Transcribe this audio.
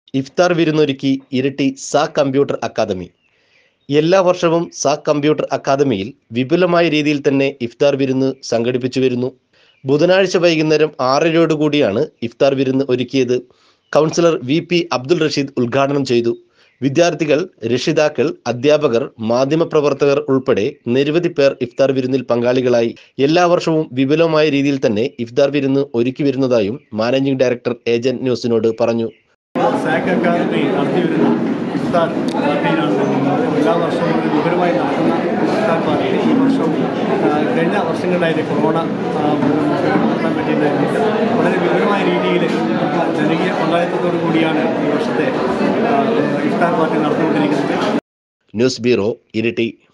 ഇഫ്താർ വിരുന്നൊരുക്കി ഇരിട്ടി സാ computer academy എല്ലാ വർഷവും സാ കമ്പ്യൂട്ടർ അക്കാദമിയിൽ വിപുലമായ രീതിയിൽ തന്നെ ഇഫ്താർ വിരുന്ന് സംഘടിപ്പിച്ചു വരുന്നു ബുധനാഴ്ച വൈകുന്നേരം ആറരയോടുകൂടിയാണ് ഇഫ്താർ വിരുന്ന് ഒരുക്കിയത് councillor V P Abdul Rasheed ഉദ്ഘാടനം ചെയ്തു വിദ്യാർത്ഥികൾ രക്ഷിതാക്കൾ അധ്യാപകർ മാധ്യമപ്രവർത്തകർ ഉൾപ്പെടെ നിരവധി പേർ ഇഫ്താർ വിരുന്നിൽ പങ്കാളികളായി എല്ലാ വർഷവും വിപുലമായ രീതിയിൽ തന്നെ ഇഫ്താർ വിരുന്ന് ഒരുക്കി വരുന്നതായും മാനേജിംഗ് ഡയറക്ടർ ഏജന്റ് ന്യൂസിനോട് പറഞ്ഞു സാക്ക് അക്കാദമി നടത്തിവരുന്ന ഇഫ്താർ പാർട്ടിയിലാണ് നിൽക്കുന്നത് എല്ലാ വർഷവും ഒരു വിപുലമായി നടക്കുന്ന ഇഫ്താർ പാർട്ടി ഈ വർഷവും ആ, കഴിഞ്ഞ വർഷങ്ങളിലായിട്ട് കൊറോണ ആ, മൂലം നമുക്ക് നടത്താൻ പറ്റിയിട്ടുണ്ടായിരുന്നില്ല വളരെ വിപുലമായ രീതിയിൽ ജനകീയ പങ്കാളിത്തത്തോടു കൂടിയാണ് ഈ വർഷത്തെ ആ, ഇഫ്താർ പാർട്ടി നടത്തിക്കൊണ്ടിരിക്കുന്നത് ന്യൂസ് ബ്യൂറോ ഇരിട്ടി